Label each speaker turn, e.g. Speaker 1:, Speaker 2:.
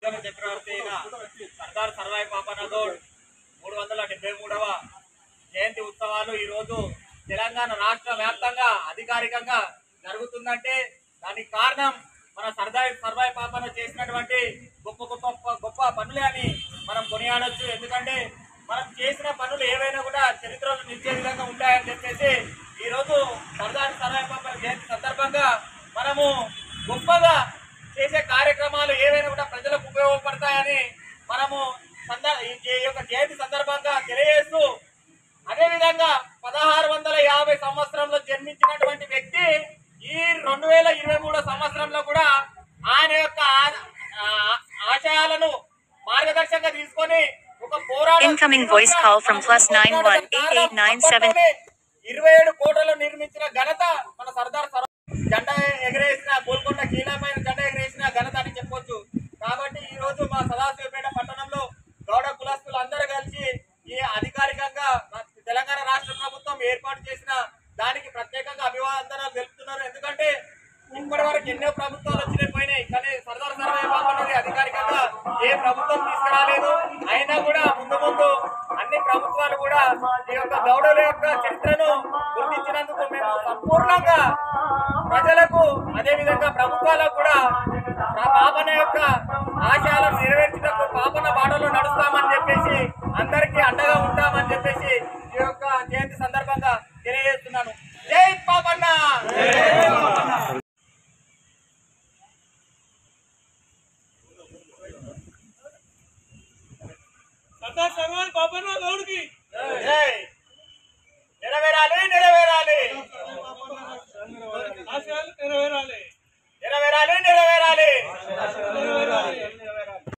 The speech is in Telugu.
Speaker 1: ఉద్యమ చక్రవర్తి అయిన సర్దార్ సర్వాయి పాపన్న గౌడ్ మూడు వందల డెబ్బై మూడవ జయంతి ఉత్సవాలు ఈ రోజు తెలంగాణ రాష్ట్ర వ్యాప్తంగా అధికారికంగా జరుగుతుందంటే దానికి కారణం మన సర్దార్ సర్వాయి పాపన్న చేసినటువంటి గొప్ప గొప్ప గొప్ప పనులే అని మనం కొనియాడొచ్చు ఎందుకంటే మనం చేసిన పనులు ఏవైనా కూడా చరిత్రలో నిలిచే విధంగా ఉంటాయని చెప్పేసి ఈ రోజు సర్దార్ సర్వాయి పాపన్న జయంతి సందర్భంగా మనము గొప్పగా చేసే కార్యక్రమాలు ఏవైనా కూడా ప్రజలకు ఉపయోగపడతాయని మనము సంద- ఈ జే- ఈ యొక్క జయంతి సందర్భంగా తెలియజేస్తూ అదే విధంగా పదహారు వందల యాభై సంవత్సరంలో జన్మించినటువంటి వ్యక్తి ఈ రెండు వేల ఇరవై మూడో సంవత్సరంలో కూడా ఆయన యొక్క ఆ- ఆ- ఆశయాలను మార్గదర్శకంగా తీసుకొని ఒక పోరాట
Speaker 2: Incoming voice call from plus nine one eight eight nine seven.
Speaker 1: ఇరవై ఏడు కోటలు నిర్మించిన ఘనత మన సర్దార్ సర్వ జెండా ఎగరేసిన గోల్కొండ కీలమైన జెండా ఎగరేసిన ఘనత అని చెప్పొచ్చు కాబట్టి ఈ రోజు మా సదాశివపేట పట్టణంలో గౌడ కులస్తులు అందరూ కలిసి ఈ అధికారికంగా మన తెలంగాణ రాష్ట్ర ప్రభుత్వం ఏర్పాటు చేసిన దానికి ప్రత్యేకంగా అభివాదనలు తెలుపుతున్నారు ఎందుకంటే ఇప్పటి వరకు ఎన్నో ప్రభుత్వాలు వచ్చినాయి పోయినాయి కానీ సర్దార్ సర్వే బాబు అనేది అధికారికంగా ఏ ప్రభుత్వం తీసుకురాలేదు అయినా కూడా ముందు ముందు అన్ని ప్రభుత్వాలు కూడా ఈ యొక్క గౌడల యొక్క చరిత్రను గుర్తించినందుకు మేము సంపూర్ణంగా ప్రజలకు అదే విధంగా ప్రభుత్వాలకు కూడా ఆ పాపన యొక్క ఆశయాలను నెరవేర్చడానికి పాపన బాటలో నడుస్తామని చెప్పేసి అందరికీ అండగా ఉంటామని చెప్పేసి ఈ యొక్క జయంతి సందర్భంగా తెలియజేస్తున్నాను జై పాపన్న
Speaker 3: సర్దార్ సర్వాన్ బాబన్న గౌడ్కి